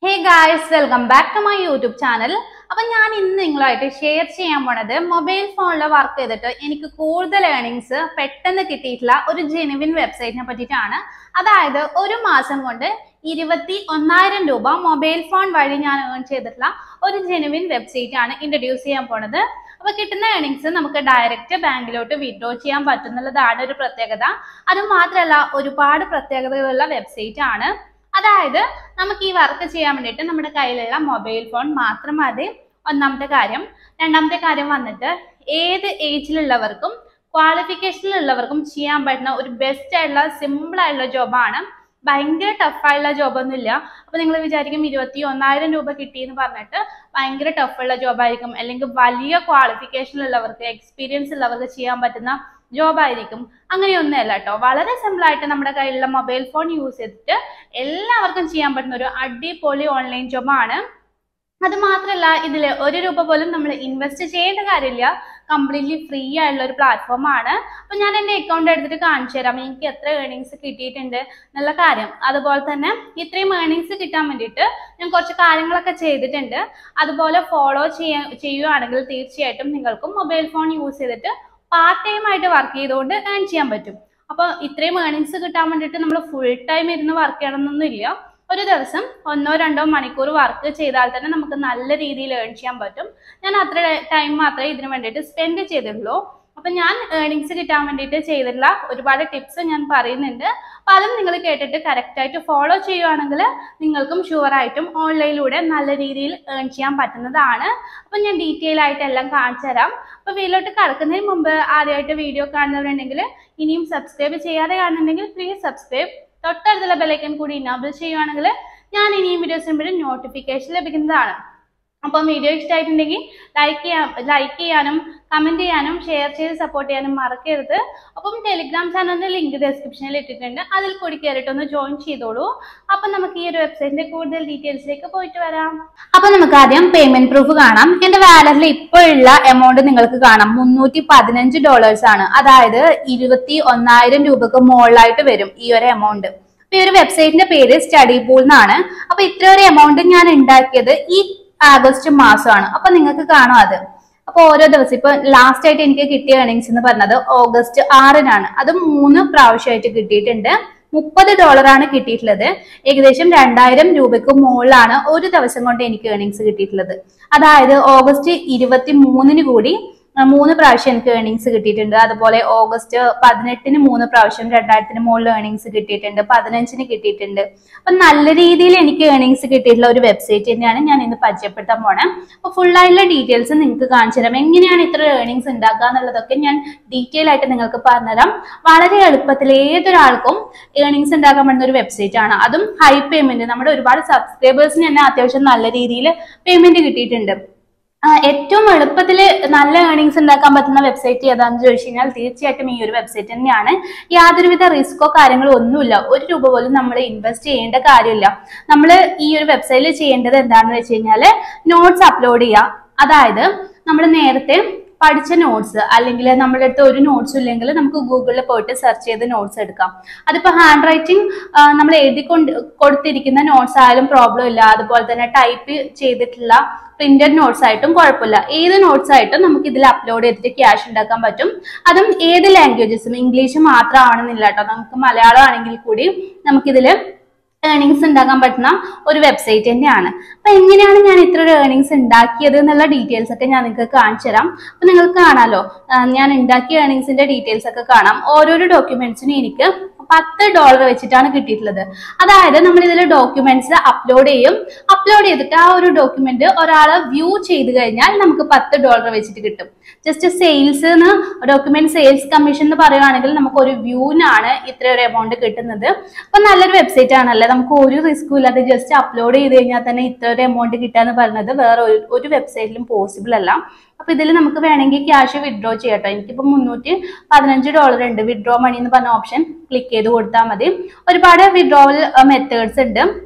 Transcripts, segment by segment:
hey guys welcome back to my YouTube channel അപ്പൊ ഞാൻ ഇന്ന് നിങ്ങളുമായിട്ട് ഷെയർ ചെയ്യാൻ പോണത് മൊബൈൽ ഫോണിൽ വർക്ക് ചെയ്തിട്ട് എനിക്ക് കൂടുതൽ ഏർണിങ്സ് പെട്ടെന്ന് കിട്ടിയിട്ടുള്ള ഒരു ജെനുവിൻ വെബ്സൈറ്റിനെ പറ്റിയിട്ടാണ് അതായത് ഒരു മാസം കൊണ്ട് ഇരുപത്തി ഒന്നായിരം രൂപ മൊബൈൽ ഫോൺ വഴി ഞാൻ ഏൺ ചെയ്തിട്ടുള്ള ഒരു ജെനുവിൻ വെബ്സൈറ്റ് ആണ് ഇൻട്രൊഡ്യൂസ് ചെയ്യാൻ പോണത് അപ്പൊ കിട്ടുന്ന ഏർണിങ്സ് നമുക്ക് ഡയറക്റ്റ് ബാങ്കിലോട്ട് വിഡ്രോ ചെയ്യാൻ പറ്റുന്നുള്ളതാണ് ഒരു പ്രത്യേകത അത് മാത്രമല്ല ഒരുപാട് പ്രത്യേകതകളുള്ള വെബ്സൈറ്റ് ആണ് അതായത് നമുക്ക് ഈ വർക്ക് ചെയ്യാൻ വേണ്ടിയിട്ട് നമ്മുടെ കയ്യിലുള്ള മൊബൈൽ ഫോൺ മാത്രം മതി ഒന്നാമത്തെ കാര്യം രണ്ടാമത്തെ കാര്യം വന്നിട്ട് ഏത് ഏജിലുള്ളവർക്കും ക്വാളിഫിക്കേഷനിലുള്ളവർക്കും ചെയ്യാൻ പറ്റുന്ന ഒരു ബെസ്റ്റ് ആയിട്ടുള്ള സിമ്പിൾ ആയിട്ടുള്ള ജോബാണ് ഭയങ്കര ടഫായുള്ള ജോബൊന്നുമില്ല അപ്പൊ നിങ്ങൾ വിചാരിക്കും ഇരുപത്തി ഒന്നായിരം രൂപ കിട്ടിയെന്ന് പറഞ്ഞിട്ട് ഭയങ്കര ടഫുള്ള ജോബായിരിക്കും അല്ലെങ്കിൽ വലിയ ക്വാളിഫിക്കേഷൻ ഉള്ളവർക്ക് എക്സ്പീരിയൻസ് ഉള്ളവർക്ക് ചെയ്യാൻ പറ്റുന്ന ജോബായിരിക്കും അങ്ങനെയൊന്നുമല്ല കേട്ടോ വളരെ സിമ്പിൾ ആയിട്ട് നമ്മുടെ കയ്യിലുള്ള മൊബൈൽ ഫോൺ യൂസ് ചെയ്തിട്ട് എല്ലാവർക്കും ചെയ്യാൻ പറ്റുന്ന ഒരു അടിപൊളി ഓൺലൈൻ ജോബാണ് അത് മാത്രമല്ല ഇതിൽ ഒരു രൂപ പോലും നമ്മൾ ഇൻവെസ്റ്റ് ചെയ്യേണ്ട കാര്യമില്ല കംപ്ലീറ്റ്ലി ഫ്രീ ആയിട്ടുള്ള ഒരു പ്ലാറ്റ്ഫോം ആണ് അപ്പൊ ഞാൻ എൻ്റെ അക്കൗണ്ട് എടുത്തിട്ട് കാണിച്ചു തരാം എനിക്ക് എത്ര ഏർണിങ്സ് കിട്ടിയിട്ടുണ്ട് എന്നുള്ള കാര്യം അതുപോലെ തന്നെ ഇത്രയും ഏർണിങ്സ് കിട്ടാൻ വേണ്ടിയിട്ട് ഞാൻ കുറച്ച് കാര്യങ്ങളൊക്കെ ചെയ്തിട്ടുണ്ട് അതുപോലെ ഫോളോ ചെയ്യാ ചെയ്യുകയാണെങ്കിൽ തീർച്ചയായിട്ടും നിങ്ങൾക്കും മൊബൈൽ ഫോൺ യൂസ് ചെയ്തിട്ട് പാർട്ട് ടൈം ആയിട്ട് വർക്ക് ചെയ്തുകൊണ്ട് ഏൺ ചെയ്യാൻ പറ്റും അപ്പോൾ ഇത്രയും ഏർണിങ്സ് കിട്ടാൻ വേണ്ടിയിട്ട് നമ്മൾ ഫുൾ ടൈം ഇരുന്ന് വർക്ക് ചെയ്യണമെന്നൊന്നുമില്ല ഒരു ദിവസം ഒന്നോ രണ്ടോ മണിക്കൂർ വർക്ക് ചെയ്താൽ തന്നെ നമുക്ക് നല്ല രീതിയിൽ ഏൺ ചെയ്യാൻ പറ്റും ഞാൻ അത്ര ടൈം മാത്രമേ ഇതിന് വേണ്ടിയിട്ട് സ്പെൻഡ് ചെയ്തിട്ടുള്ളൂ അപ്പം ഞാൻ ഏർണിങ്സ് കിട്ടാൻ വേണ്ടിയിട്ട് ചെയ്തിട്ടുള്ള ഒരുപാട് ടിപ്സ് ഞാൻ പറയുന്നുണ്ട് അപ്പം അതും നിങ്ങൾ കേട്ടിട്ട് കറക്റ്റായിട്ട് ഫോളോ ചെയ്യുവാണെങ്കിൽ നിങ്ങൾക്കും ഷുവറായിട്ടും ഓൺലൈനിലൂടെ നല്ല രീതിയിൽ ഏൺ ചെയ്യാൻ പറ്റുന്നതാണ് അപ്പം ഞാൻ ഡീറ്റെയിൽ ആയിട്ട് എല്ലാം കാണിച്ചു തരാം അപ്പോൾ വീട്ടിലോട്ട് കടക്കുന്നതിന് മുമ്പ് ആദ്യമായിട്ട് വീഡിയോ കാണുന്നവരുണ്ടെങ്കിൽ ഇനിയും സബ്സ്ക്രൈബ് ചെയ്യാതെ കാണുന്നുണ്ടെങ്കിൽ പ്ലീസ് സബ്സ്ക്രൈബ് തൊട്ടടുത്തുള്ള ബെലൈക്കൻ കൂടി ഇനാബിൾ ചെയ്യുവാണെങ്കിൽ ഞാൻ ഇനിയും വീഡിയോസ് വരുമ്പോഴും നോട്ടിഫിക്കേഷൻ ലഭിക്കുന്നതാണ് അപ്പം വീഡിയോ ഇഷ്ടമായിട്ടുണ്ടെങ്കിൽ ലൈക്ക് ചെയ്യാൻ ലൈക്ക് ചെയ്യാനും കമൻറ്റ് ചെയ്യാനും ഷെയർ ചെയ്ത് സപ്പോർട്ട് ചെയ്യാനും മറക്കരുത് അപ്പം ടെലിഗ്രാം ചാനലിൻ്റെ ലിങ്ക് ഡിസ്ക്രിപ്ഷനിൽ ഇട്ടിട്ടുണ്ട് അതിൽ കൂടി കയറിയിട്ടൊന്ന് ജോയിൻ ചെയ്തോളൂ അപ്പം നമുക്ക് ഈ ഒരു വെബ്സൈറ്റിന്റെ കൂടുതൽ ഡീറ്റെയിൽസിലേക്ക് പോയിട്ട് വരാം അപ്പം നമുക്ക് ആദ്യം പേയ്മെന്റ് പ്രൂഫ് കാണാം എന്റെ വാലറ്റിൽ ഇപ്പോഴുള്ള എമൗണ്ട് നിങ്ങൾക്ക് കാണാം മുന്നൂറ്റി പതിനഞ്ച് ഡോളേഴ്സ് ആണ് അതായത് ഇരുപത്തി ഒന്നായിരം രൂപക്ക് മുകളിലായിട്ട് വരും ഈ ഒരു എമൗണ്ട് ഈ ഒരു വെബ്സൈറ്റിന്റെ പേര് സ്റ്റഡി പൂൾ എന്നാണ് അപ്പൊ ഇത്ര ഒരു എമൗണ്ട് ഞാൻ ഉണ്ടാക്കിയത് ഈ ആഗസ്റ്റ് മാസമാണ് അപ്പൊ നിങ്ങൾക്ക് കാണാം അത് അപ്പൊ ഓരോ ദിവസം ഇപ്പൊ ലാസ്റ്റ് ആയിട്ട് എനിക്ക് കിട്ടിയ ഏർണിങ്സ് എന്ന് പറഞ്ഞത് ഓഗസ്റ്റ് ആറിനാണ് അത് മൂന്ന് പ്രാവശ്യമായിട്ട് കിട്ടിയിട്ടുണ്ട് മുപ്പത് ഡോളറാണ് കിട്ടിയിട്ടുള്ളത് ഏകദേശം രണ്ടായിരം രൂപയ്ക്ക് മുകളിലാണ് ഒരു ദിവസം കൊണ്ട് എനിക്ക് ഏർണിങ്സ് കിട്ടിയിട്ടുള്ളത് അതായത് ഓഗസ്റ്റ് ഇരുപത്തി മൂന്നിന് കൂടി മൂന്ന് പ്രാവശ്യം എനിക്ക് ഏർണിങ്സ് കിട്ടിയിട്ടുണ്ട് അതുപോലെ ഓഗസ്റ്റ് പതിനെട്ടിന് മൂന്ന് പ്രാവശ്യം രണ്ടായിരത്തിന് മുകളിൽ ഏർണിങ്സ് കിട്ടിയിട്ടുണ്ട് പതിനഞ്ചിന് കിട്ടിയിട്ടുണ്ട് അപ്പൊ നല്ല രീതിയിൽ എനിക്ക് ഏർണിങ്സ് കിട്ടിയിട്ടുള്ള ഒരു വെബ്സൈറ്റ് തന്നെയാണ് ഞാൻ ഇന്ന് പരിചയപ്പെടുത്താൻ പോണേ അപ്പൊ ഫുൾ ആയിട്ടുള്ള ഡീറ്റെയിൽസ് നിങ്ങൾക്ക് കാണിച്ചു തരാം എങ്ങനെയാണ് ഇത്ര ഏർണിങ്സ് ഉണ്ടാക്കുക എന്നുള്ളതൊക്കെ ഞാൻ ഡീറ്റെയിൽ ആയിട്ട് നിങ്ങൾക്ക് പറഞ്ഞുതരാം വളരെ എളുപ്പത്തിൽ ഏതൊരാൾക്കും ഏർണിങ്സ് ഉണ്ടാക്കാൻ പറ്റുന്ന ഒരു വെബ്സൈറ്റ് ആണ് അതും ഹൈ പേയ്മെന്റ് നമ്മുടെ ഒരുപാട് സബ്സ്ക്രൈബേഴ്സിന് തന്നെ അത്യാവശ്യം നല്ല രീതിയിൽ പേയ്മെന്റ് കിട്ടിയിട്ടുണ്ട് ഏറ്റവും എളുപ്പത്തിൽ നല്ല ഏർണിങ്സ് ഉണ്ടാക്കാൻ പറ്റുന്ന വെബ്സൈറ്റ് ഏതാണെന്ന് ചോദിച്ചു കഴിഞ്ഞാൽ തീർച്ചയായിട്ടും ഈ ഒരു വെബ്സൈറ്റ് തന്നെയാണ് യാതൊരുവിധ റിസ്കോ കാര്യങ്ങളോ ഒന്നുമില്ല ഒരു രൂപ പോലും നമ്മൾ ഇൻവെസ്റ്റ് ചെയ്യേണ്ട കാര്യമില്ല നമ്മൾ ഈ ഒരു വെബ്സൈറ്റിൽ ചെയ്യേണ്ടത് എന്താണെന്ന് വെച്ച് കഴിഞ്ഞാൽ നോട്ട്സ് അപ്ലോഡ് ചെയ്യുക അതായത് നമ്മൾ നേരത്തെ പഠിച്ച നോട്ട്സ് അല്ലെങ്കിൽ നമ്മുടെ അടുത്ത് ഒരു നോട്ട്സും ഇല്ലെങ്കിൽ നമുക്ക് ഗൂഗിളിൽ പോയിട്ട് സെർച്ച് ചെയ്ത് നോട്ട്സ് എടുക്കാം അതിപ്പോൾ ഹാൻഡ് റൈറ്റിംഗ് നമ്മൾ എഴുതി കൊണ്ട് കൊടുത്തിരിക്കുന്ന നോട്ട്സ് ആയാലും പ്രോബ്ലം ഇല്ല അതുപോലെ തന്നെ ടൈപ്പ് ചെയ്തിട്ടുള്ള പ്രിന്റഡ് നോട്ട്സ് ആയിട്ടും കുഴപ്പമില്ല ഏത് നോട്ട്സ് ആയിട്ടും നമുക്ക് ഇതിൽ അപ്ലോഡ് ചെയ്തിട്ട് ക്യാഷ് ഉണ്ടാക്കാൻ പറ്റും അതും ഏത് ലാംഗ്വേജസും ഇംഗ്ലീഷ് മാത്രമാണെന്നില്ല കേട്ടോ നമുക്ക് മലയാളം ആണെങ്കിൽ കൂടി നമുക്കിതിൽ ഏർണിങ്സ് ഉണ്ടാക്കാൻ പറ്റുന്ന ഒരു വെബ്സൈറ്റ് തന്നെയാണ് അപ്പൊ എങ്ങനെയാണ് ഞാൻ ഇത്ര ഒരു ഏർണിങ്സ് ഉണ്ടാക്കിയത് എന്നുള്ള ഡീറ്റെയിൽസ് ഒക്കെ ഞാൻ നിങ്ങൾക്ക് കാണിച്ചു തരാം അപ്പൊ നിങ്ങൾക്ക് കാണാലോ ഞാൻ ഉണ്ടാക്കിയ ഏർണിങ്സിന്റെ ഡീറ്റെയിൽസ് ഒക്കെ കാണാം ഓരോരോ ഡോക്യുമെന്റ്സിനും എനിക്ക് പത്ത് ഡോളർ വെച്ചിട്ടാണ് കിട്ടിയിട്ടുള്ളത് അതായത് നമ്മൾ ഇതിൽ ഡോക്യുമെന്റ്സ് അപ്ലോഡ് ചെയ്യും അപ്ലോഡ് ചെയ്തിട്ട് ആ ഒരു ഡോക്യുമെന്റ് ഒരാൾ വ്യൂ ചെയ്ത് കഴിഞ്ഞാൽ നമുക്ക് പത്ത് ഡോളർ വെച്ചിട്ട് കിട്ടും just sales document sales commission എന്ന് പറയുകയാണെങ്കിൽ നമുക്ക് ഒരു വ്യൂവിനാണ് ഇത്ര ഒരു എമൗണ്ട് കിട്ടുന്നത് അപ്പൊ നല്ലൊരു വെബ്സൈറ്റ് ആണല്ലേ നമുക്ക് ഒരു റിസ്ക്കും ഇല്ലാതെ ജസ്റ്റ് അപ്ലോഡ് ചെയ്ത് കഴിഞ്ഞാൽ തന്നെ ഇത്ര ഒരു എമൗണ്ട് കിട്ടാന്ന് പറയുന്നത് വേറെ ഒരു ഒരു വെബ്സൈറ്റിലും പോസിബിൾ അല്ല അപ്പൊ ഇതിൽ നമുക്ക് വേണമെങ്കിൽ ക്യാഷ് വിഡ്രോ ചെയ്യട്ടോ എനിക്കിപ്പോ മുന്നൂറ്റി പതിനഞ്ച് ഡോളർ ഉണ്ട് വിഡ്രോ മണി എന്ന് പറഞ്ഞ ഓപ്ഷൻ ക്ലിക്ക് ചെയ്ത് കൊടുത്താൽ മതി ഒരുപാട് വിഡ്രോവൽ മെത്തേഡ്സ് ഉണ്ട്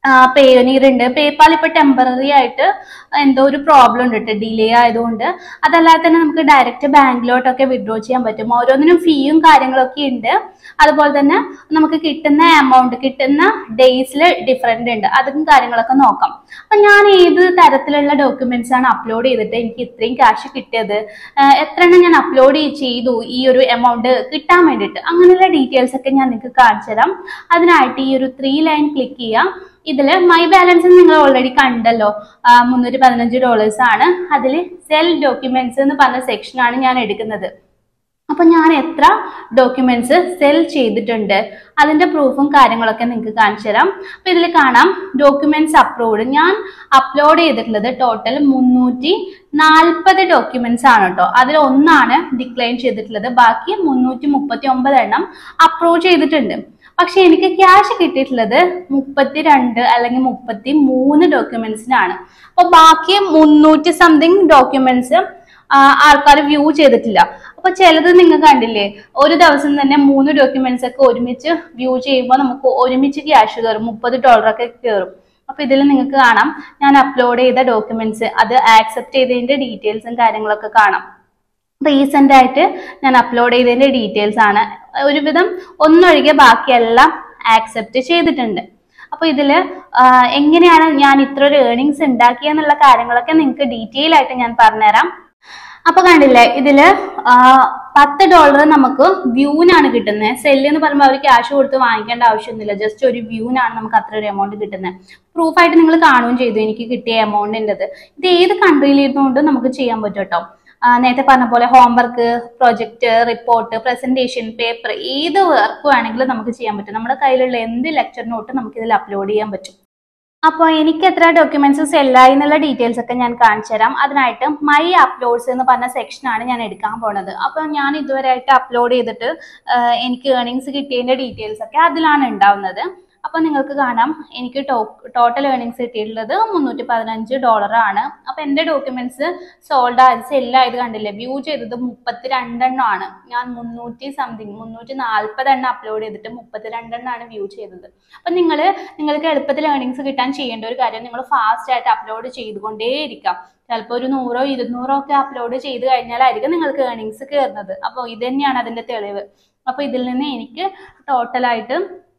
പേനീർ ഉണ്ട് പേപ്പാൽ ഇപ്പൊ ടെമ്പററി ആയിട്ട് എന്തോ ഒരു പ്രോബ്ലം ഉണ്ട് കേട്ടോ ഡിലേ ആയതുകൊണ്ട് അതല്ലാതെ തന്നെ നമുക്ക് ഡയറക്റ്റ് ബാങ്കിലോട്ടൊക്കെ വിഡ്രോ ചെയ്യാൻ പറ്റും ഓരോന്നിനും ഫീയും കാര്യങ്ങളൊക്കെ ഉണ്ട് അതുപോലെ തന്നെ നമുക്ക് കിട്ടുന്ന എമൗണ്ട് കിട്ടുന്ന ഡേയ്സിൽ ഡിഫറെന്റ് ഉണ്ട് അതും കാര്യങ്ങളൊക്കെ നോക്കാം അപ്പൊ ഞാൻ ഏത് തരത്തിലുള്ള ഡോക്യുമെന്റ്സ് ആണ് അപ്ലോഡ് ചെയ്തിട്ട് എനിക്ക് ഇത്രയും ക്യാഷ് കിട്ടിയത് ആഹ് എത്ര എണ്ണം ഞാൻ അപ്ലോഡ് ചെയ്തു ഈ ഒരു എമൗണ്ട് കിട്ടാൻ വേണ്ടിയിട്ട് അങ്ങനെയുള്ള ഡീറ്റെയിൽസ് ഒക്കെ ഞാൻ നിങ്ങൾക്ക് കാണിച്ചു തരാം അതിനായിട്ട് ഈ ഒരു ത്രീ ലൈൻ ക്ലിക്ക് ചെയ്യാം ഇതില് മൈ ബാലൻസ് നിങ്ങൾ ഓൾറെഡി കണ്ടല്ലോ മുന്നൂറ്റി പതിനഞ്ച് ഡോളേഴ്സ് ആണ് അതിൽ സെൽ ഡോക്യുമെന്റ്സ് എന്ന് പറഞ്ഞ സെക്ഷനാണ് ഞാൻ എടുക്കുന്നത് അപ്പൊ ഞാൻ എത്ര ഡോക്യുമെന്റ്സ് സെൽ ചെയ്തിട്ടുണ്ട് അതിന്റെ പ്രൂഫും കാര്യങ്ങളൊക്കെ നിങ്ങൾക്ക് കാണിച്ചു തരാം അപ്പൊ ഇതിൽ കാണാം ഡോക്യുമെന്റ്സ് അപ്രൂവ്ഡ് ഞാൻ അപ്ലോഡ് ചെയ്തിട്ടുള്ളത് ടോട്ടൽ മുന്നൂറ്റി നാൽപ്പത് ഡോക്യുമെന്റ്സ് ആണ് കേട്ടോ അതിൽ ഒന്നാണ് ഡിക്ലൈൻ ചെയ്തിട്ടുള്ളത് ബാക്കി മുന്നൂറ്റി മുപ്പത്തി ഒമ്പത് എണ്ണം അപ്രൂവ് ചെയ്തിട്ടുണ്ട് പക്ഷെ എനിക്ക് ക്യാഷ് കിട്ടിയിട്ടുള്ളത് മുപ്പത്തി രണ്ട് അല്ലെങ്കിൽ മുപ്പത്തി മൂന്ന് ഡോക്യുമെന്റ്സിനാണ് അപ്പൊ ബാക്കി മുന്നൂറ്റി സംതിങ് ഡോക്യുമെന്റ്സ് ആൾക്കാർ വ്യൂ ചെയ്തിട്ടില്ല അപ്പൊ ചിലത് നിങ്ങൾ കണ്ടില്ലേ ഒരു ദിവസം തന്നെ മൂന്ന് ഡോക്യുമെന്റ്സ് ഒക്കെ ഒരുമിച്ച് വ്യൂ ചെയ്യുമ്പോൾ നമുക്ക് ഒരുമിച്ച് ക്യാഷ് കയറും മുപ്പത് ഡോളർ ഒക്കെ കയറും അപ്പൊ ഇതിൽ നിങ്ങൾക്ക് കാണാം ഞാൻ അപ്ലോഡ് ചെയ്ത ഡോക്യുമെന്റ്സ് അത് ആക്സെപ്റ്റ് ചെയ്തതിന്റെ ഡീറ്റെയിൽസും കാര്യങ്ങളൊക്കെ കാണാം റീസെന്റ് ആയിട്ട് ഞാൻ അപ്ലോഡ് ചെയ്തതിന്റെ ഡീറ്റെയിൽസ് ആണ് ഒരുവിധം ഒന്നൊഴികെ ബാക്കിയെല്ലാം ആക്സെപ്റ്റ് ചെയ്തിട്ടുണ്ട് അപ്പൊ ഇതില് ആ, എങ്ങനെയാണ് ഞാൻ ഇത്ര ഒരു ഏർണിങ്സ് ഉണ്ടാക്കിയെന്നുള്ള കാര്യങ്ങളൊക്കെ നിങ്ങൾക്ക് ഡീറ്റെയിൽ ആയിട്ട് ഞാൻ പറഞ്ഞുതരാം അപ്പൊ കണ്ടില്ലേ ഇതില് ആ, പത്ത് ഡോളർ നമുക്ക് വ്യൂവിനാണ് കിട്ടുന്നത് സെല്ല് എന്ന് പറയുമ്പോൾ അവർ ക്യാഷ് കൊടുത്ത് വാങ്ങിക്കേണ്ട ആവശ്യമൊന്നുമില്ല ജസ്റ്റ് ഒരു വ്യൂവിനാണ് നമുക്ക് അത്ര ഒരു എമൗണ്ട് കിട്ടുന്നത് പ്രൂഫായിട്ട് നിങ്ങൾ കാണുകയും ചെയ്തു എനിക്ക് കിട്ടിയ എമൗണ്ടിൻ്റെത് ഇത് ഏത് കൺട്രിയിലിരുന്നുകൊണ്ട് നമുക്ക് ചെയ്യാൻ പറ്റും കേട്ടോ ആ, നേരത്തെ പറഞ്ഞ പോലെ homework project report presentation paper ഏത് വർക്ക് വേണമെങ്കിലും നമുക്ക് ചെയ്യാൻ പറ്റും നമ്മുടെ കയ്യിലുള്ള എന്ത് ലെക്ചർ നോട്ട് നമുക്ക് ഇതിൽ അപ്ലോഡ് ചെയ്യാൻ പറ്റും അപ്പോൾ എനിക്ക് എത്ര ഡോക്യുമെന്റ്സ് സെല്ലായി എന്നുള്ള ഡീറ്റെയിൽസ് ഒക്കെ ഞാൻ കാണിച്ചു തരാം അതിനായിട്ട് മൈ അപ്ലോഡ്സ് എന്ന് പറഞ്ഞ സെക്ഷനാണ് ഞാൻ എടുക്കാൻ പോണത് അപ്പോൾ ഞാൻ ഇതുവരെയായിട്ട് അപ്ലോഡ് ചെയ്തിട്ട് ആ, എനിക്ക് ഏർണിങ്സ് കിട്ടിയതിന്റെ ഡീറ്റെയിൽസ് ഒക്കെ അതിലാണ് ഉണ്ടാവുന്നത് അപ്പോൾ നിങ്ങൾക്ക് കാണാം എനിക്ക് ടോട്ടൽ ഏർണിങ്സ് കിട്ടിയിട്ടുള്ളത് മുന്നൂറ്റി പതിനഞ്ച് ഡോളർ ആണ് അപ്പോൾ എൻ്റെ ഡോക്യുമെന്റ്സ് സോൾഡ് ആയത് സെല്ലായത് കണ്ടില്ലേ വ്യൂ ചെയ്തത് മുപ്പത്തി രണ്ടെണ്ണമാണ് ഞാൻ മുന്നൂറ്റി സംതിങ് മുന്നൂറ്റി നാൽപ്പത് എണ്ണം അപ്ലോഡ് ചെയ്തിട്ട് മുപ്പത്തി രണ്ടെണ്ണമാണ് വ്യൂ ചെയ്തത് അപ്പം നിങ്ങൾ നിങ്ങൾക്ക് എളുപ്പത്തിൽ ഏർണിങ്സ് കിട്ടാൻ ചെയ്യേണ്ട ഒരു കാര്യം നിങ്ങൾ ഫാസ്റ്റ് ആയിട്ട് അപ്ലോഡ് ചെയ്തുകൊണ്ടേയിരിക്കാം ചിലപ്പോൾ ഒരു നൂറോ ഇരുന്നൂറോ ഒക്കെ അപ്ലോഡ് ചെയ്ത് കഴിഞ്ഞാലായിരിക്കും നിങ്ങൾക്ക് ഏർണിങ്സ് കയറുന്നത് അപ്പോൾ ഇത് തന്നെയാണ് അതിൻ്റെ തെളിവ് അപ്പോൾ ഇതിൽ നിന്ന് എനിക്ക് ടോട്ടലായിട്ട്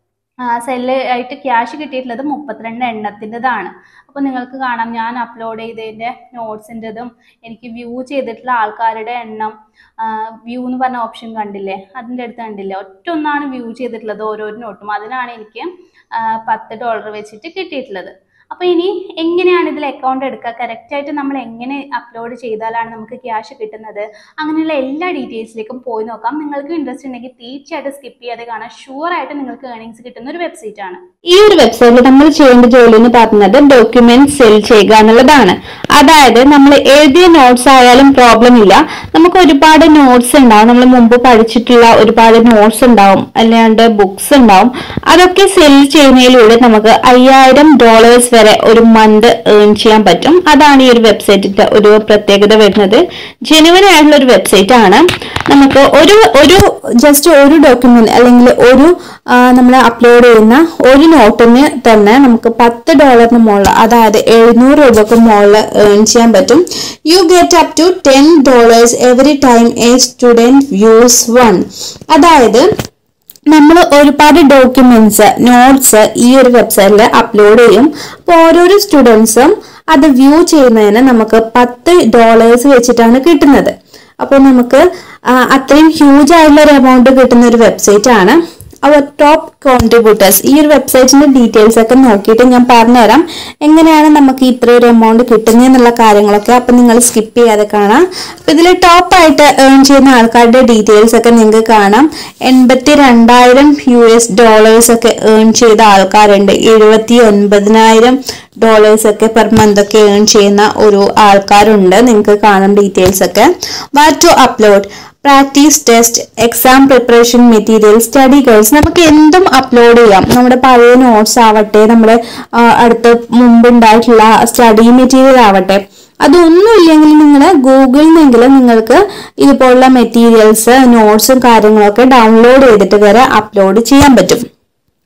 സെല്ല് ആയിട്ട് ക്യാഷ് കിട്ടിയിട്ടുള്ളത് മുപ്പത്തിരണ്ട് എണ്ണത്തിൻ്റെതാണ് അപ്പോൾ നിങ്ങൾക്ക് കാണാം ഞാൻ അപ്ലോഡ് ചെയ്തതിൻ്റെ നോട്ട്സിൻ്റെതും എനിക്ക് വ്യൂ ചെയ്തിട്ടുള്ള ആൾക്കാരുടെ എണ്ണം വ്യൂ എന്ന് പറഞ്ഞ ഓപ്ഷൻ കണ്ടില്ലേ അതിൻ്റെ അടുത്ത് കണ്ടില്ലേ ഒറ്റ ഒന്നാണ് വ്യൂ ചെയ്തിട്ടുള്ളത് ഓരോരോ നോട്ടും അതിനാണ് എനിക്ക് ആ, പത്ത് ഡോളർ വെച്ചിട്ട് കിട്ടിയിട്ടുള്ളത് അപ്പോൾ ഇനി എങ്ങനെയാണ് ഇതിൽ അക്കൗണ്ട് എടുക്കുക കറക്റ്റ് ആയിട്ട് നമ്മൾ എങ്ങനെ അപ്ലോഡ് ചെയ്താലാണ് നമുക്ക് ക്യാഷ് കിട്ടുന്നത് അങ്ങനെയുള്ള എല്ലാ ഡീറ്റെയിൽസിലേക്കും പോയി നോക്കാം നിങ്ങൾക്ക് ഇൻട്രസ്റ്റ് ഉണ്ടെങ്കിൽ തീർച്ചയായിട്ടും സ്കിപ്പ് ചെയ്യാതെ കാണാം ഷുവർ ആയിട്ട് നിങ്ങൾക്ക് ഏർണിങ്സ് കിട്ടുന്ന ഒരു വെബ്സൈറ്റ് ആണ് ഈ ഒരു വെബ്സൈറ്റിൽ നമ്മൾ ചെയ്യേണ്ട ജോലി എന്ന് പറയുന്നത് ഡോക്യുമെന്റ് സെൽ ചെയ്യുക എന്നുള്ളതാണ് അതായത് നമ്മൾ എഴുതിയ നോട്ട്സ് ആയാലും പ്രോബ്ലം ഇല്ല നമുക്ക് ഒരുപാട് നോട്ട്സ് ഉണ്ടാവും നമ്മൾ മുമ്പ് പഠിച്ചിട്ടുള്ള ഒരുപാട് നോട്ട്സ് ഉണ്ടാവും അല്ലാണ്ട് ബുക്സ് ഉണ്ടാവും അതൊക്കെ സെൽ ചെയ്യുന്നതിലൂടെ നമുക്ക് അയ്യായിരം ഡോളേഴ്സ് വരെ ഒരു മന്ത് ഏൺ ചെയ്യാൻ പറ്റും അതാണ് ഈ ഒരു വെബ്സൈറ്റിന്റെ ഒരു പ്രത്യേകത വരുന്നത് ജെനുവൻ ആയിട്ടുള്ള ഒരു വെബ്സൈറ്റ് ആണ് നമുക്ക് ഒരു ഒരു ജസ്റ്റ് ഒരു ഡോക്യുമെന്റ് അല്ലെങ്കിൽ ഒരു നമ്മൾ അപ്ലോഡ് ചെയ്യുന്ന ഒരു നോട്ടിന് തന്നെ നമുക്ക് പത്ത് ഡോളറിന് മുകളിൽ അതായത് എഴുന്നൂറ് രൂപക്ക് മുകളിൽ ഏൺ ചെയ്യാൻ പറ്റും you get up to ten dollars every time a student views one അതായത് നമ്മൾ ഒരുപാട് ഡോക്യുമെന്റ്സ് നോട്ട്സ് ഈ ഒരു വെബ്സൈറ്റിൽ അപ്ലോഡ് ചെയ്യും അപ്പോൾ ഓരോരോ സ്റ്റുഡൻസും അത് വ്യൂ ചെയ്യുന്നതിന് നമുക്ക് പത്ത് ഡോളേഴ്സ് വെച്ചിട്ടാണ് കിട്ടുന്നത് അപ്പോൾ നമുക്ക് ആ, അത്രയും ഹ്യൂജ് ആയിട്ടുള്ള ഒരു എമൗണ്ട് കിട്ടുന്ന ഒരു വെബ്സൈറ്റ് ആണ് അവർ ടോപ്പ് കോൺട്രിബ്യൂട്ടേഴ്സ് ഈ ഒരു വെബ്സൈറ്റിന്റെ ഡീറ്റെയിൽസ് ഒക്കെ നോക്കിയിട്ട് ഞാൻ പറഞ്ഞുതരാം എങ്ങനെയാണ് നമുക്ക് ഇത്ര ഒരു എമൗണ്ട് കിട്ടുന്നതെന്നുള്ള കാര്യങ്ങളൊക്കെ അപ്പം നിങ്ങൾ സ്കിപ്പ് ചെയ്യാതെ കാണാം അപ്പം ഇതിൽ ടോപ്പായിട്ട് ഏൺ ചെയ്യുന്ന ആൾക്കാരുടെ ഡീറ്റെയിൽസ് ഒക്കെ നിങ്ങൾക്ക് കാണാം എൺപത്തി രണ്ടായിരം യു എസ് ഡോളേഴ്സ് ഒക്കെ ഏൺ ചെയ്ത ആൾക്കാരുണ്ട് എഴുപത്തി ഒൻപതിനായിരം ഡോളേഴ്സ് ഒക്കെ പെർ മന്ത് ഒക്കെ ഏൺ ചെയ്യുന്ന ഒരു ആൾക്കാരുണ്ട് നിങ്ങൾക്ക് കാണാം ഡീറ്റെയിൽസ് ഒക്കെ what to upload practice test exam preparation material study guides നമുക്ക് എന്തും അപ്ലോഡ് ചെയ്യാം നമ്മുടെ പഴയ നോട്ട്സ് ആവട്ടെ നമ്മുടെ ആ, അടുത്ത് മുമ്പ് ഉണ്ടായിട്ടുള്ള സ്റ്റഡി മെറ്റീരിയൽ ആവട്ടെ അതൊന്നും ഇല്ലെങ്കിൽ നിങ്ങൾ ഗൂഗിളിൽ നിന്നെങ്കിലും നിങ്ങൾക്ക് ഇതുപോലുള്ള മെറ്റീരിയൽസ് നോട്ട്സും കാര്യങ്ങളൊക്കെ ഡൗൺലോഡ് ചെയ്തിട്ട് വരെ അപ്ലോഡ് ചെയ്യാൻ പറ്റും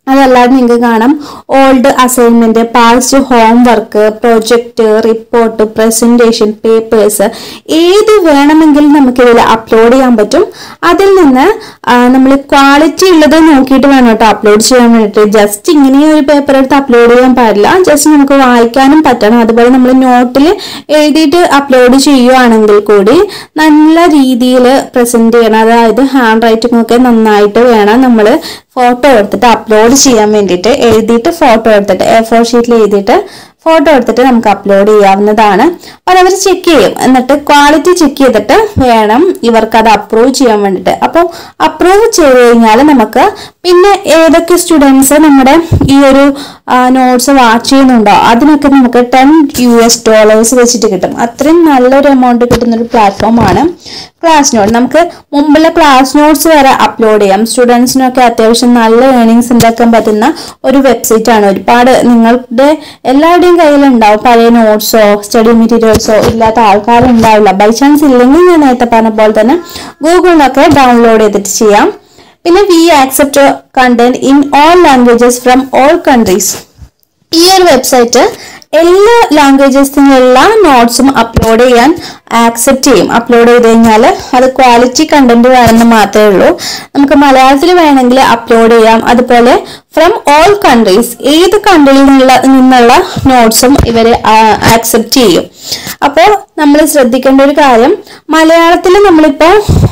അതല്ലാതെ നിങ്ങൾക്ക് കാണാം old assignment past homework project report presentation papers ഏത് വേണമെങ്കിലും നമുക്ക് ഇതിൽ അപ്ലോഡ് ചെയ്യാൻ പറ്റും അതിൽ നിന്ന് നമ്മൾ ക്വാളിറ്റി ഉള്ളത് നോക്കിയിട്ട് വേണം കേട്ടോ അപ്ലോഡ് ചെയ്യാൻ വേണ്ടിയിട്ട് ജസ്റ്റ് ഇങ്ങനെ ഒരു പേപ്പർ എടുത്ത് അപ്ലോഡ് ചെയ്യാൻ പാടില്ല ജസ്റ്റ് നമുക്ക് വായിക്കാനും പറ്റണം അതുപോലെ നമ്മൾ നോട്ടിൽ എഴുതിയിട്ട് അപ്ലോഡ് ചെയ്യുവാണെങ്കിൽ കൂടി നല്ല രീതിയിൽ പ്രസന്റ് ചെയ്യണം അതായത് ഹാൻഡ് റൈറ്റിംഗ് ഒക്കെ നന്നായിട്ട് വേണം നമ്മൾ ഫോട്ടോ എടുത്തിട്ട് അപ്ലോഡ് ചെയ്യാൻ വേണ്ടിയിട്ട് എഴുതിയിട്ട് ഫോട്ടോ എടുത്തിട്ട് എ ഫോർ ഷീറ്റിൽ എഴുതിയിട്ട് ഫോട്ടോ എടുത്തിട്ട് നമുക്ക് അപ്ലോഡ് ചെയ്യാവുന്നതാണ് അപ്പോൾ അവർ ചെക്ക് ചെയ്യും എന്നിട്ട് ക്വാളിറ്റി ചെക്ക് ചെയ്തിട്ട് വേണം ഇവർക്ക് അത് അപ്രൂവ് ചെയ്യാൻ വേണ്ടിയിട്ട് അപ്പോൾ അപ്രൂവ് ചെയ്ത് കഴിഞ്ഞാൽ നമുക്ക് പിന്നെ ഏതൊക്കെ സ്റ്റുഡൻസ് നമ്മുടെ ഈ ഒരു നോട്ട്സ് വാച്ച് ചെയ്യുന്നുണ്ടോ അതിനൊക്കെ നമുക്ക് ടെൻ യു എസ് ഡോളേഴ്സ് വെച്ചിട്ട് കിട്ടും അത്രയും നല്ലൊരു എമൗണ്ട് കിട്ടുന്ന ഒരു പ്ലാറ്റ്ഫോമാണ് ക്ലാസ് നോട്ട് നമുക്ക് മുമ്പുള്ള ക്ലാസ് നോട്ട്സ് വരെ അപ്ലോഡ് ചെയ്യാം സ്റ്റുഡൻസിനൊക്കെ അത്യാവശ്യം നല്ല ഏണിങ്സ് ഉണ്ടാക്കാൻ പറ്റുന്ന ഒരു വെബ്സൈറ്റ് ആണ് ഒരുപാട് നിങ്ങളുടെ എല്ലാവരുടെയും കയ്യിലുണ്ടാവും പഴയ നോട്ട്സോ സ്റ്റഡി മെറ്റീരിയൽസോ ഇല്ലാത്ത ആൾക്കാരുണ്ടാവില്ല ബൈ ചാൻസ് ഇല്ലെങ്കിൽ ഞാൻ നേരത്തെ പറഞ്ഞ പോലെ തന്നെ ഗൂഗിളിലൊക്കെ ഡൗൺലോഡ് ചെയ്തിട്ട് ചെയ്യാം പിന്നെ we accept content in all languages from all countries ഈ ഒരു വെബ്സൈറ്റ് എല്ലാ ലാംഗ്വേജസിനും എല്ലാ നോട്ട്സും അപ്ലോഡ് ചെയ്യാൻ ആക്സെപ്റ്റ് ചെയ്യും അപ്ലോഡ് ചെയ്ത് കഴിഞ്ഞാൽ അത് ക്വാളിറ്റി കണ്ടന്റ് വേണമെന്ന് മാത്രമേ ഉള്ളൂ നമുക്ക് മലയാളത്തിൽ വേണമെങ്കിൽ അപ്ലോഡ് ചെയ്യാം അതുപോലെ ഫ്രം ഓൾ കൺട്രീസ് ഏത് കൺട്രിയിൽ നിന്നുള്ള നിന്നുള്ള നോട്ട്സും ഇവർ ആക്സെപ്റ്റ് ചെയ്യും അപ്പോൾ നമ്മൾ ശ്രദ്ധിക്കേണ്ട ഒരു കാര്യം മലയാളത്തിൽ നമ്മളിപ്പോൾ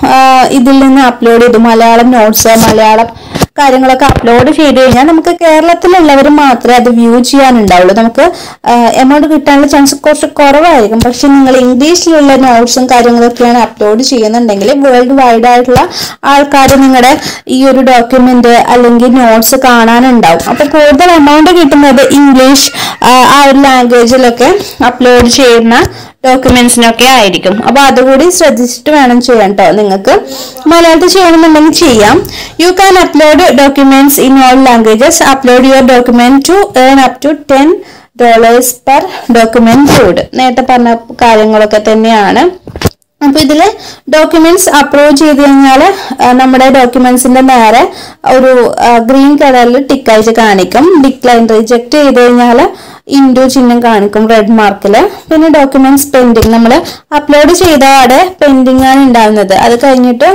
ഇതിൽ നിന്ന് അപ്ലോഡ് ചെയ്തു മലയാളം നോട്ട്സ് മലയാളം കാര്യങ്ങളൊക്കെ അപ്ലോഡ് ചെയ്ത് കഴിഞ്ഞാൽ നമുക്ക് കേരളത്തിലുള്ളവർ മാത്രമേ അത് വ്യൂ ചെയ്യാനുണ്ടാവുള്ളൂ നമുക്ക് എമൗണ്ട് കിട്ടാനുള്ള ചാൻസ് കുറച്ച് കുറവായിരിക്കും പക്ഷെ നിങ്ങൾ ഇംഗ്ലീഷിലുള്ള നോട്ട്സും കാര്യങ്ങളൊക്കെയാണ് അപ്ലോഡ് ചെയ്യുന്നുണ്ടെങ്കിൽ വേൾഡ് വൈഡ് ആയിട്ടുള്ള ആൾക്കാർ നിങ്ങളുടെ ഈ ഒരു ഡോക്യുമെന്റ് അല്ലെങ്കിൽ നോട്ട്സ് കാണാനുണ്ടാവും അപ്പൊ കൂടുതൽ എമൗണ്ട് കിട്ടുന്നത് ഇംഗ്ലീഷ് ആ ഒരു ലാംഗ്വേജിലൊക്കെ അപ്ലോഡ് ചെയ്യുന്ന ഡോക്യുമെന്റ്സിനൊക്കെ ആയിരിക്കും അപ്പൊ അതുകൂടി ശ്രദ്ധിച്ചിട്ട് വേണം ചെയ്യാൻ കേട്ടോ നിങ്ങൾക്ക് മലയാളത്തിൽ ചെയ്യണമെന്നുണ്ടെങ്കിൽ ചെയ്യാം you can upload documents in all languages upload your document to earn up to ten dollars per document code നേരത്തെ പറഞ്ഞ കാര്യങ്ങളൊക്കെ തന്നെയാണ് അപ്പൊ ഇതില് ഡോക്യുമെന്റ്സ് അപ്രൂവ് ചെയ്ത് കഴിഞ്ഞാൽ നമ്മുടെ ഡോക്യുമെന്റ്സിന്റെ നേരെ ഒരു ഗ്രീൻ കളറിൽ ടിക്കായിട്ട് കാണിക്കും ഡിക്ലൈൻ റിജക്ട് ചെയ്ത് കഴിഞ്ഞാൽ ഇൻഡു ചിഹ്നം കാണിക്കും റെഡ് മാർക്കിൽ പിന്നെ ഡോക്യുമെന്റ്സ് പെൻഡിങ് നമ്മൾ അപ്ലോഡ് ചെയ്ത അവിടെ പെൻഡിങ് ആണ് ഉണ്ടാവുന്നത് അത് കഴിഞ്ഞിട്ട്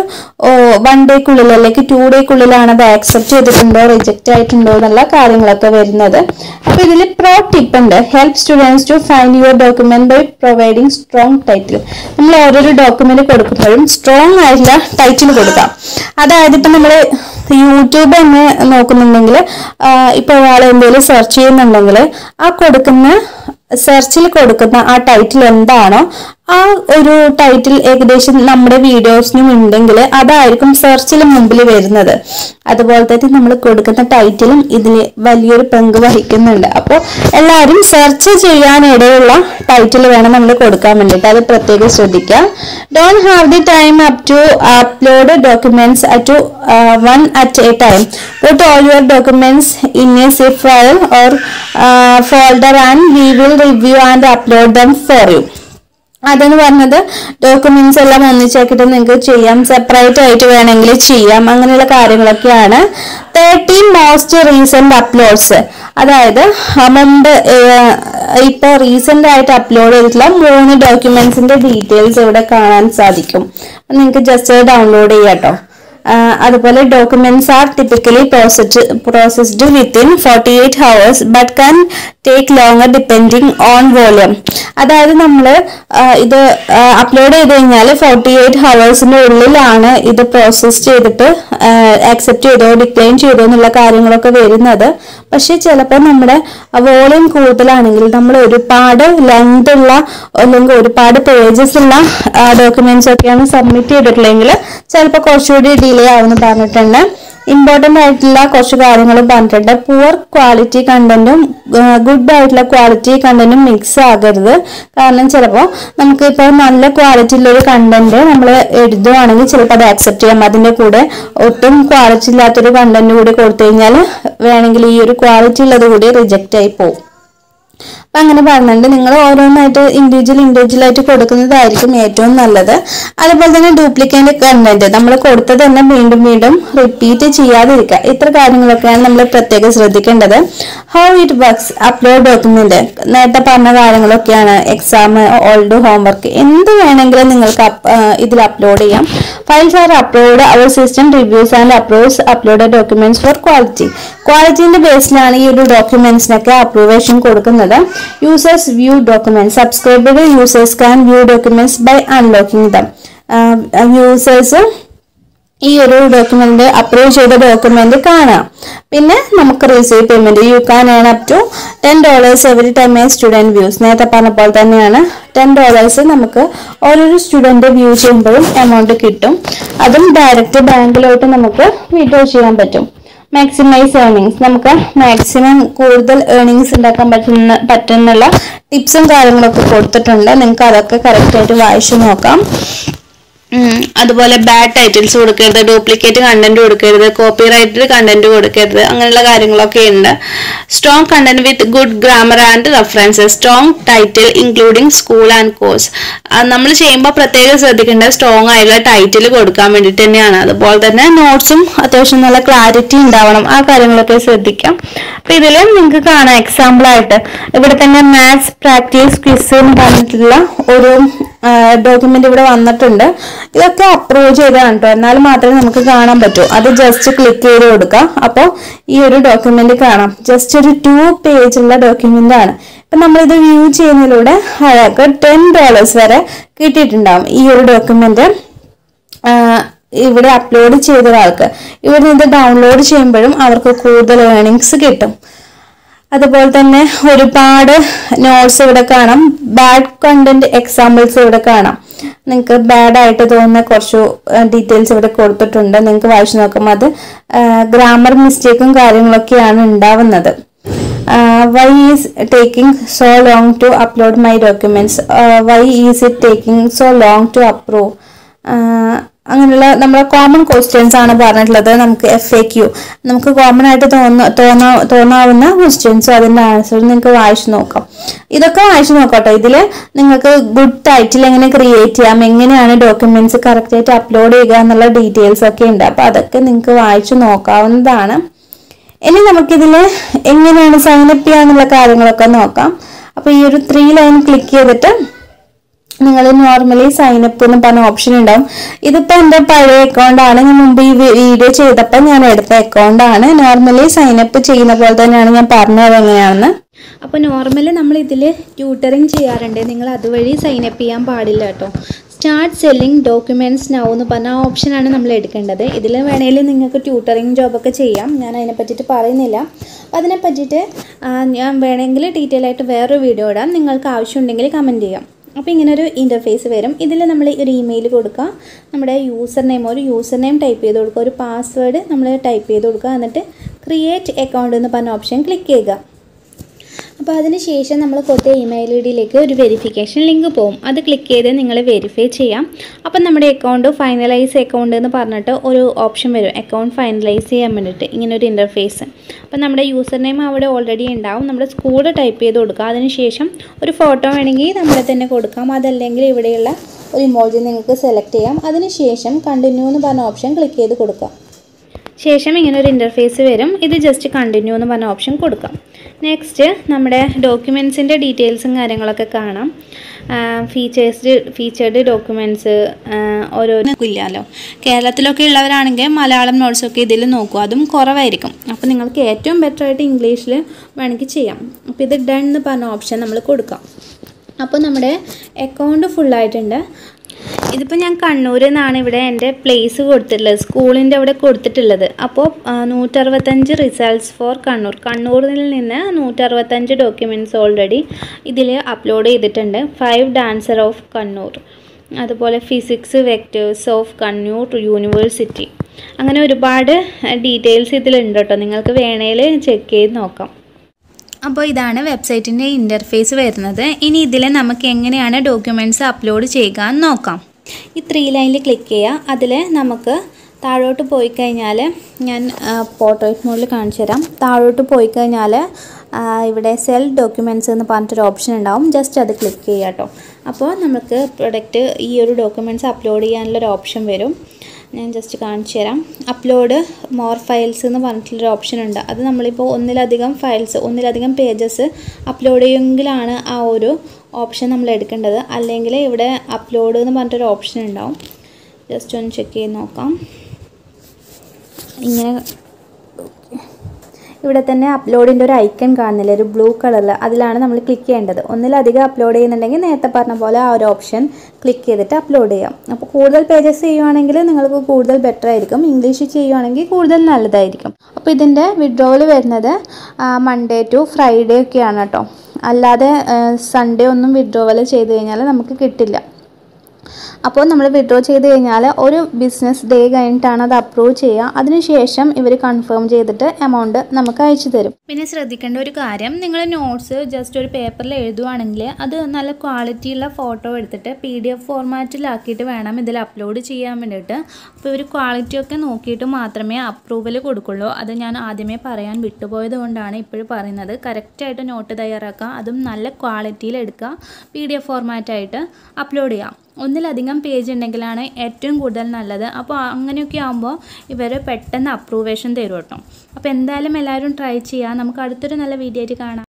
വൺ ഡേക്കുള്ളിൽ അല്ലെങ്കിൽ ടു ഡേക്കുള്ളിലാണ് അത് ആക്സെപ്റ്റ് ചെയ്തിട്ടുണ്ടോ റിജക്റ്റ് ആയിട്ടുണ്ടോ എന്നുള്ള കാര്യങ്ങളൊക്കെ വരുന്നത് അപ്പൊ ഇതിൽ പ്രോ ടിപ്പ് ഉണ്ട് help students to find your document by providing strong title നമ്മൾ ഓരോരോ ഡോക്യുമെന്റ് കൊടുക്കുമ്പോഴും സ്ട്രോങ് ആയിട്ടുള്ള ടൈറ്റിൽ കൊടുക്കാം അതായത് ഇപ്പൊ നമ്മൾ യൂട്യൂബ് തന്നെ നോക്കുന്നുണ്ടെങ്കിൽ ഇപ്പൊ ഒരാൾ എന്തെങ്കിലും സെർച്ച് ചെയ്യുന്നുണ്ടെങ്കിൽ ആ കൊടുക്കുന്ന സെർച്ചിൽ കൊടുക്കുന്ന ആ ടൈറ്റിൽ എന്താണോ ആ ഒരു ടൈറ്റിൽ ഏകദേശം നമ്മുടെ വീഡിയോസിനും ഉണ്ടെങ്കിൽ അതായിരിക്കും സെർച്ചിൽ മുമ്പിൽ വരുന്നത് അതുപോലെ തന്നെ നമ്മൾ കൊടുക്കുന്ന ടൈറ്റിലും ഇതിൽ വലിയൊരു പങ്ക് വഹിക്കുന്നുണ്ട് അപ്പോൾ എല്ലാവരും സെർച്ച് ചെയ്യാനിടയുള്ള ടൈറ്റിൽ വേണം നമ്മൾ കൊടുക്കാൻ വേണ്ടിയിട്ട് അത് പ്രത്യേകം ശ്രദ്ധിക്കുക don't have the time up to upload documents to one at a time put all your documents in a zip file or folder and we will review and upload them for you അതെന്ന് പറഞ്ഞത് documents എല്ലാം ഒന്നിച്ചാക്കിയിട്ട് നിങ്ങൾക്ക് ചെയ്യാം separate ആയിട്ട് വേണമെങ്കിൽ ചെയ്യാം അങ്ങനെയുള്ള കാര്യങ്ങളൊക്കെയാണ് തേർട്ടീൻ മോസ്റ്റ് റീസെന്റ് അപ്ലോഡ്സ് അതായത് മുമ്പ് ഇപ്പൊ റീസെന്റ് ആയിട്ട് അപ്ലോഡ് ചെയ്തിട്ടുള്ള മൂന്ന് ഡോക്യുമെന്റ്സിന്റെ ഡീറ്റെയിൽസ് ഇവിടെ കാണാൻ സാധിക്കും നിങ്ങൾക്ക് ജസ്റ്റ് ഡൗൺലോഡ് ചെയ്യാം കേട്ടോ അതുപോലെ documents are typically processed processed within forty eight hours but can take longer depending on volume അതായത് നമ്മൾ ഇത് അപ്ലോഡ് ചെയ്ത് കഴിഞ്ഞാൽ ഫോർട്ടി എയ്റ്റ് ഹവേഴ്സിന്റെ ഉള്ളിലാണ് ഇത് പ്രോസസ് ചെയ്തിട്ട് ആക്സെപ്റ്റ് ചെയ്തോ ഡിക്ലൈൻ ചെയ്തോ എന്നുള്ള കാര്യങ്ങളൊക്കെ വരുന്നത് പക്ഷെ ചിലപ്പോൾ നമ്മുടെ വോളിയം കൂടുതലാണെങ്കിൽ നമ്മൾ ഒരുപാട് ലെങ്ത് ഉള്ള അല്ലെങ്കിൽ ഒരുപാട് പേജസ് ഉള്ള ഡോക്യുമെന്റ്സ് ഒക്കെയാണ് സബ്മിറ്റ് ചെയ്തിട്ടുള്ളതെങ്കിൽ ചിലപ്പോൾ കുറച്ചുകൂടി ഡിലേ ആവുമെന്ന് പറഞ്ഞിട്ടുണ്ട് ഇമ്പോർട്ടന്റ് ആയിട്ടുള്ള കുറച്ച് കാര്യങ്ങളും പറഞ്ഞിട്ടുണ്ട് പുവർ ക്വാളിറ്റി കണ്ടന്റും ഗുഡ് ആയിട്ടുള്ള ക്വാളിറ്റി കണ്ടന്റും മിക്സ് ആകരുത് കാരണം ചിലപ്പോൾ നമുക്ക് ഇപ്പോൾ നല്ല ക്വാളിറ്റി ഉള്ള ഒരു കണ്ടന്റ് നമ്മൾ എഴുതുവാണെങ്കിൽ ചിലപ്പോൾ അത് ആക്സെപ്റ്റ് ചെയ്യാം അതിന്റെ കൂടെ ഒട്ടും ക്വാളിറ്റി ഇല്ലാത്തൊരു കണ്ടന്റ് കൂടി കൊടുത്തു കഴിഞ്ഞാൽ വേണമെങ്കിൽ ഈ ഒരു ക്വാളിറ്റി ഉള്ളത് കൂടി റിജക്റ്റ് ആയി പോകും അപ്പം അങ്ങനെ പറഞ്ഞിട്ടുണ്ട് നിങ്ങൾ ഓരോന്നായിട്ട് ഇൻഡിവിജ്വൽ ഇൻഡിവിജ്വൽ ആയിട്ട് കൊടുക്കുന്നതായിരിക്കും ഏറ്റവും നല്ലത് അതുപോലെ തന്നെ ഡ്യൂപ്ലിക്കേറ്റ് കണ്ടന്റ് നമ്മൾ കൊടുത്തത് തന്നെ വീണ്ടും വീണ്ടും റിപ്പീറ്റ് ചെയ്യാതിരിക്കുക ഇത്ര കാര്യങ്ങളൊക്കെയാണ് നമ്മൾ പ്രത്യേകം ശ്രദ്ധിക്കേണ്ടത് how it works upload document നേരത്തെ പറഞ്ഞ കാര്യങ്ങളൊക്കെയാണ് എക്സാം ഓൾഡ് ഹോംവർക്ക് എന്ത് വേണമെങ്കിലും നിങ്ങൾക്ക് up- ആ, ഇതിൽ അപ്ലോഡ് ചെയ്യാം files are upload our system reviews and approves upload documents for quality ക്വാളിറ്റിന്റെ ബേസിലാണ് ഈ ഒരു ഡോക്യുമെന്റ്സിനൊക്കെ അപ്രൂവേഷൻ കൊടുക്കുന്നത് users view document subscribed users can view documents by unlocking them users ഈ ഒരു ഡോക്യുമെന്റ് അപ്രൂവ് ചെയ്ത ഡോക്യുമെന്റ് കാണാം പിന്നെ നമുക്ക് receive payment you can earn up to ten dollars every time a student views നേരത്തെ പറഞ്ഞ പോലെ തന്നെയാണ് ടെൻ ഡോളേഴ്സ് നമുക്ക് ഓരോരു സ്റ്റുഡന്റ് വ്യൂ ചെയ്യുമ്പോഴും എമൗണ്ട് കിട്ടും അതും ഡയറക്റ്റ് ബാങ്കിലോട്ട് നമുക്ക് വിഡ്രോ ചെയ്യാൻ പറ്റും മാക്സിമൈസ് ഏർണിങ്സ് നമുക്ക് മാക്സിമം കൂടുതൽ ഏർണിങ്സ് ഉണ്ടാക്കാൻ പറ്റുന്ന പറ്റുന്നുള്ള ടിപ്സും കാര്യങ്ങളൊക്കെ കൊടുത്തിട്ടുണ്ട് നിങ്ങൾക്ക് അതൊക്കെ കറക്റ്റ് ആയിട്ട് വായിച്ചു നോക്കാം ഉം, അതുപോലെ ബാഡ് ടൈറ്റിൽസ് കൊടുക്കരുത് ഡ്യൂപ്ലിക്കേറ്റ് കണ്ടന്റ് കൊടുക്കരുത് കോപ്പിറൈറ്റഡ് കണ്ടന്റ് കൊടുക്കരുത് അങ്ങനെയുള്ള കാര്യങ്ങളൊക്കെ ഉണ്ട് strong content with good grammar and references strong title including school and course നമ്മൾ ചെയ്യുമ്പോൾ പ്രത്യേകം ശ്രദ്ധിക്കേണ്ടത് സ്ട്രോങ് ആയിട്ടുള്ള ടൈറ്റിൽ കൊടുക്കാൻ വേണ്ടിയിട്ട് തന്നെയാണ് അതുപോലെ തന്നെ നോട്ട്സും അത്യാവശ്യം നല്ല ക്ലാരിറ്റി ഉണ്ടാവണം ആ കാര്യങ്ങളൊക്കെ ശ്രദ്ധിക്കാം അപ്പൊ ഇതിൽ നിങ്ങൾക്ക് കാണാം എക്സാമ്പിൾ ആയിട്ട് ഇവിടെ തന്നെ മാത്സ് പ്രാക്ടീസ് ക്വിസ് എന്ന് പറഞ്ഞിട്ടുള്ള ഒരു ഡോക്യുമെന്റ് ഇവിടെ വന്നിട്ടുണ്ട് ഇതൊക്കെ അപ്രൂവ് ചെയ്തതാണ് കേട്ടോ എന്നാൽ മാത്രമേ നമുക്ക് കാണാൻ പറ്റൂ അത് ജസ്റ്റ് ക്ലിക്ക് ചെയ്ത് കൊടുക്കാം അപ്പോൾ ഈ ഒരു ഡോക്യുമെന്റ് കാണാം ജസ്റ്റ് ഒരു ടു പേജുള്ള ഡോക്യുമെന്റ് ആണ് ഇപ്പൊ നമ്മളിത് വ്യൂ ചെയ്യുന്നതിലൂടെ അയാൾക്ക് ടെൻ ഡോളേഴ്സ് വരെ കിട്ടിയിട്ടുണ്ടാവും ഈ ഒരു ഡോക്യുമെന്റ് ഇവിടെ അപ്ലോഡ് ചെയ്ത ഒരാൾക്ക് ഇവിടെ ഇത് ഡൗൺലോഡ് ചെയ്യുമ്പോഴും അവർക്ക് കൂടുതൽ ഏർണിങ്സ് കിട്ടും അതുപോലെ തന്നെ ഒരുപാട് നോട്ട്സ് ഇവിടെ കാണാം ബാഡ് കണ്ടന്റ് എക്സാമ്പിൾസ് ഇവിടെ കാണാം നിങ്ങൾക്ക് ബാഡ് ആയിട്ട് തോന്നുന്ന കുറച്ച് ഡീറ്റെയിൽസ് ഇവിടെ കൊടുത്തിട്ടുണ്ട് നിങ്ങൾക്ക് വായിച്ചു നോക്കാം അത് ഗ്രാമർ മിസ്റ്റേക്കും കാര്യങ്ങളൊക്കെയാണ് ഉണ്ടാവുന്നത് why is taking so long to upload my documents why is it taking so long to approve അങ്ങനെയുള്ള നമ്മളെ കോമൺ ക്വസ്റ്റ്യൻസ് ആണ് പറഞ്ഞിട്ടുള്ളത് നമുക്ക് എഫ് എ ക്യു നമുക്ക് കോമൺ ആയിട്ട് തോന്ന തോന്നാ തോന്നാവുന്ന ക്വസ്റ്റ്യൻസും അതിന്റെ ആൻസറും നിങ്ങൾക്ക് വായിച്ചു നോക്കാം ഇതൊക്കെ വായിച്ചു നോക്കട്ടെ ഇതിൽ നിങ്ങൾക്ക് ഗുഡ് ടൈറ്റിൽ എങ്ങനെ ക്രിയേറ്റ് ചെയ്യാം എങ്ങനെയാണ് ഡോക്യുമെന്റ്സ് കറക്റ്റ് ആയിട്ട് അപ്ലോഡ് ചെയ്യുക എന്നുള്ള ഡീറ്റെയിൽസ് ഒക്കെ ഉണ്ട് അപ്പൊ അതൊക്കെ നിങ്ങൾക്ക് വായിച്ചു നോക്കാവുന്നതാണ് ഇനി നമുക്കിതിൽ എങ്ങനെയാണ് സൈൻ അപ്പ് ചെയ്യാന്നുള്ള കാര്യങ്ങളൊക്കെ നോക്കാം അപ്പൊ ഈ ഒരു ത്രീ ലൈൻ ക്ലിക്ക് ചെയ്തിട്ട് നിങ്ങൾ നോർമലി സൈൻ അപ്പ് എന്ന് പറഞ്ഞ ഓപ്ഷൻ ഉണ്ടാവും ഇതിപ്പോ എന്റെ പഴയ അക്കൗണ്ട് ആണ് ഞാൻ മുമ്പ് ഈ വീഡിയോ ചെയ്തപ്പോൾ ഞാൻ എടുത്ത അക്കൗണ്ട് ആണ് നോർമലി സൈൻ അപ്പ് ചെയ്യുന്ന പോലെ തന്നെയാണ് ഞാൻ പറഞ്ഞത് എങ്ങനെയാണെന്ന് അപ്പോൾ നോർമലി നമ്മൾ ഇതിൽ ട്യൂട്ടറിങ് ചെയ്യാറുണ്ട് നിങ്ങൾ അതുവഴി സൈൻ അപ്പ് ചെയ്യാൻ പാടില്ല കേട്ടോ സ്റ്റാർട്ട് സെല്ലിംഗ് ഡോക്യുമെൻറ്റ്സ് നൗ എന്ന് പറഞ്ഞ ആ ഓപ്ഷനാണ് നമ്മൾ എടുക്കേണ്ടത് ഇതിൽ വേണമെങ്കിൽ നിങ്ങൾക്ക് ട്യൂട്ടറിങ് ജോബൊക്കെ ചെയ്യാം ഞാൻ അതിനെ പറ്റിയിട്ട് പറയുന്നില്ല അപ്പോൾ അതിനെ പറ്റിയിട്ട് ആ, ഞാൻ വേണമെങ്കിൽ ഡീറ്റെയിൽ ആയിട്ട് വേറൊരു വീഡിയോ ഇടാം നിങ്ങൾക്ക് ആവശ്യമുണ്ടെങ്കിൽ കമൻറ്റ് ചെയ്യാം അപ്പോൾ ഇങ്ങനെ ഒരു ഇൻ്റർഫേസ് വരും ഇതിൽ നമ്മൾ ഒരു ഇമെയിൽ കൊടുക്കുക നമ്മുടെ യൂസർ നെയിം ഒരു യൂസർ നെയിം ടൈപ്പ് ചെയ്ത് കൊടുക്കുക ഒരു പാസ്വേഡ് നമ്മൾ ടൈപ്പ് ചെയ്ത് കൊടുക്കുക എന്നിട്ട് ക്രിയേറ്റ് അക്കൗണ്ട് എന്ന് പറഞ്ഞ ഓപ്ഷൻ ക്ലിക്ക് ചെയ്യുക അപ്പോൾ അതിന് ശേഷം നമ്മൾ കൊടുത്ത ഇമെയിൽ ഐ ഡിയിലേക്ക് ഒരു വെരിഫിക്കേഷൻ ലിങ്ക് പോകും അത് ക്ലിക്ക് ചെയ്ത് നിങ്ങൾ വെരിഫൈ ചെയ്യാം അപ്പം നമ്മുടെ അക്കൗണ്ട് ഫൈനലൈസ് അക്കൗണ്ട് എന്ന് പറഞ്ഞിട്ട് ഒരു ഓപ്ഷൻ വരും അക്കൗണ്ട് ഫൈനലൈസ് ചെയ്യാൻ വേണ്ടിയിട്ട് ഇങ്ങനെ ഒരു ഇൻ്റർഫേസ് അപ്പം നമ്മുടെ യൂസർ നെയിം അവിടെ ഓൾറെഡി ഉണ്ടാവും നമ്മുടെ സ്കൂൾ ടൈപ്പ് ചെയ്ത് കൊടുക്കുക അതിന് ശേഷം ഒരു ഫോട്ടോ വേണമെങ്കിൽ നമ്മളെ തന്നെ കൊടുക്കാം അതല്ലെങ്കിൽ ഇവിടെയുള്ള ഒരു ഇമോജി നിങ്ങൾക്ക് സെലക്ട് ചെയ്യാം അതിന് ശേഷം കണ്ടിന്യൂ എന്ന് പറഞ്ഞ ഓപ്ഷൻ ക്ലിക്ക് ചെയ്ത് കൊടുക്കാം ശേഷം ഇങ്ങനെ ഒരു ഇൻ്റർഫേസ് വരും ഇത് ജസ്റ്റ് കണ്ടിന്യൂ എന്ന് പറഞ്ഞ ഓപ്ഷൻ കൊടുക്കാം നെക്സ്റ്റ് നമ്മുടെ ഡോക്യുമെൻസിൻ്റെ ഡീറ്റെയിൽസും കാര്യങ്ങളൊക്കെ കാണാം ഫീച്ചേഴ്സ് ഫീച്ചേർഡ് ഡോക്യുമെൻറ്റ്സ് ഓരോന്നും ഇല്ലല്ലോ കേരളത്തിലൊക്കെ ഉള്ളവരാണെങ്കിൽ മലയാളം നോട്ട്സൊക്കെ ഇതിൽ നോക്കും അതും കുറവായിരിക്കും അപ്പോൾ നിങ്ങൾക്ക് ഏറ്റവും ബെറ്റർ ആയിട്ട് ഇംഗ്ലീഷിൽ വേണമെങ്കിൽ ചെയ്യാം അപ്പോൾ ഇത് ഡൺ എന്ന് പറഞ്ഞ ഓപ്ഷൻ നമ്മൾ കൊടുക്കാം അപ്പോൾ നമ്മുടെ അക്കൗണ്ട് ഫുള്ളായിട്ടുണ്ട് ഇതിപ്പോൾ ഞാൻ കണ്ണൂരിൽ നിന്നാണ് ഇവിടെ എൻ്റെ പ്ലേസ് കൊടുത്തിട്ടുള്ളത് സ്കൂളിൻ്റെ അവിടെ കൊടുത്തിട്ടുള്ളത് അപ്പോൾ നൂറ്ററുപത്തഞ്ച് റിസൾട്ട്സ് ഫോർ കണ്ണൂർ കണ്ണൂരിൽ നിന്ന് നൂറ്ററുപത്തഞ്ച് ഡോക്യുമെൻറ്റ്സ് ഓൾറെഡി ഇതിൽ അപ്ലോഡ് ചെയ്തിട്ടുണ്ട് ഫൈവ് ഡാൻസർ ഓഫ് കണ്ണൂർ അതുപോലെ physics vectors of Kannur university അങ്ങനെ ഒരുപാട് ഡീറ്റെയിൽസ് ഇതിലുണ്ട് കേട്ടോ നിങ്ങൾക്ക് വേണേൽ ചെക്ക് ചെയ്ത് നോക്കാം അപ്പോൾ ഇതാണ് വെബ്സൈറ്റിൻ്റെ ഇൻ്റർഫേസ് വരുന്നത് ഇനി ഇതിൽ നമുക്ക് എങ്ങനെയാണ് ഡോക്യുമെൻറ്റ്സ് അപ്ലോഡ് ചെയ്യുക എന്ന് നോക്കാം ഈ ത്രീ ലൈനിൽ ക്ലിക്ക് ചെയ്യുക അതിൽ നമുക്ക് താഴോട്ട് പോയി കഴിഞ്ഞാൽ ഞാൻ പോർട്രേറ്റ് മോഡിൽ കാണിച്ചു തരാം താഴോട്ട് പോയി കഴിഞ്ഞാൽ ആ, ഇവിടെ സെൽ ഡോക്യുമെൻറ്റ്സ് എന്ന് പറഞ്ഞിട്ടൊരു ഓപ്ഷൻ ഉണ്ടാവും ജസ്റ്റ് അത് ക്ലിക്ക് ചെയ്യുക കേട്ടോ അപ്പോൾ നമുക്ക് പ്രൊഡക്റ്റ് ഈ ഒരു ഡോക്യുമെൻറ്റ്സ് അപ്ലോഡ് ചെയ്യാനുള്ളൊരു ഓപ്ഷൻ വരും ഞാൻ ജസ്റ്റ് കാണിച്ചു തരാം അപ്ലോഡ് മോർ ഫയൽസ് എന്ന് പറഞ്ഞിട്ടുള്ളൊരു ഓപ്ഷൻ ഉണ്ട് അത് നമ്മളിപ്പോൾ ഒന്നിലധികം ഫയൽസ് ഒന്നിലധികം പേജസ് അപ്ലോഡ് ചെയ്യുമെങ്കിലാണ് ആ ഒരു ഓപ്ഷൻ നമ്മൾ എടുക്കേണ്ടത് അല്ലെങ്കിൽ ഇവിടെ അപ്ലോഡ് എന്ന് പറഞ്ഞിട്ടൊരു ഓപ്ഷൻ ഉണ്ടാവും ജസ്റ്റ് ഒന്ന് ചെക്ക് ചെയ്ത് നോക്കാം ഇങ്ങനെ ഇവിടെ തന്നെ അപ്ലോഡിൻ്റെ ഒരു ഐക്കൺ കാണുന്നില്ല ഒരു ബ്ലൂ കളറിൽ അതിലാണ് നമ്മൾ ക്ലിക്ക് ചെയ്യേണ്ടത് ഒന്നിലധികം അപ്ലോഡ് ചെയ്യുന്നുണ്ടെങ്കിൽ നേരത്തെ പറഞ്ഞ പോലെ ആ ഒരു ഓപ്ഷൻ ക്ലിക്ക് ചെയ്തിട്ട് അപ്ലോഡ് ചെയ്യാം അപ്പോൾ കൂടുതൽ പേജസ് ചെയ്യുവാണെങ്കിൽ നിങ്ങൾക്ക് കൂടുതൽ ബെറ്റർ ആയിരിക്കും ഇംഗ്ലീഷിൽ ചെയ്യുവാണെങ്കിൽ കൂടുതൽ നല്ലതായിരിക്കും അപ്പോൾ ഇതിൻ്റെ വിഡ്രോവൽ വരുന്നത് മൺഡേ ടു ഫ്രൈഡേ ഒക്കെയാണ് കേട്ടോ അല്ലാതെ സൺഡേ ഒന്നും വിഡ്രോവൽ ചെയ്ത് കഴിഞ്ഞാൽ നമുക്ക് കിട്ടില്ല അപ്പോൾ നമ്മൾ വിഡ്രോ ചെയ്ത് കഴിഞ്ഞാൽ ഒരു ബിസിനസ് ഡേ കഴിഞ്ഞിട്ടാണ് അത് അപ്രൂവ് ചെയ്യുക അതിനുശേഷം ഇവർ കൺഫേം ചെയ്തിട്ട് എമൗണ്ട് നമുക്ക് അയച്ചു തരും പിന്നെ ശ്രദ്ധിക്കേണ്ട ഒരു കാര്യം നിങ്ങൾ നോട്ട്സ് ജസ്റ്റ് ഒരു പേപ്പറിൽ എഴുതുവാണെങ്കിൽ അത് നല്ല ക്വാളിറ്റിയുള്ള ഫോട്ടോ എടുത്തിട്ട് പി ഡി എഫ് ഫോർമാറ്റിലാക്കിയിട്ട് വേണം ഇതിൽ അപ്ലോഡ് ചെയ്യാൻ വേണ്ടിയിട്ട് അപ്പോൾ ഒരു ക്വാളിറ്റി ഒക്കെ നോക്കിയിട്ട് മാത്രമേ അപ്രൂവൽ കൊടുക്കുള്ളൂ അത് ഞാൻ ആദ്യമേ പറയാൻ വിട്ടുപോയത് കൊണ്ടാണ് ഇപ്പോഴും പറയുന്നത് കറക്റ്റായിട്ട് നോട്ട് തയ്യാറാക്കുക അതും നല്ല ക്വാളിറ്റിയിൽ എടുക്കുക പി ഡി എഫ് ഫോർമാറ്റായിട്ട് അപ്ലോഡ് ചെയ്യാം ഒന്നിലധികം പേജ് ഉണ്ടെങ്കിലാണ് ഏറ്റവും കൂടുതൽ നല്ലത് അപ്പോൾ അങ്ങനെയൊക്കെ ആകുമ്പോൾ ഇവർ പെട്ടെന്ന് അപ്രൂവേഷൻ തരും കേട്ടോ അപ്പോൾ എന്തായാലും എല്ലാവരും ട്രൈ ചെയ്യുക നമുക്ക് അടുത്തൊരു നല്ല വീഡിയോ ആയിട്ട് കാണാം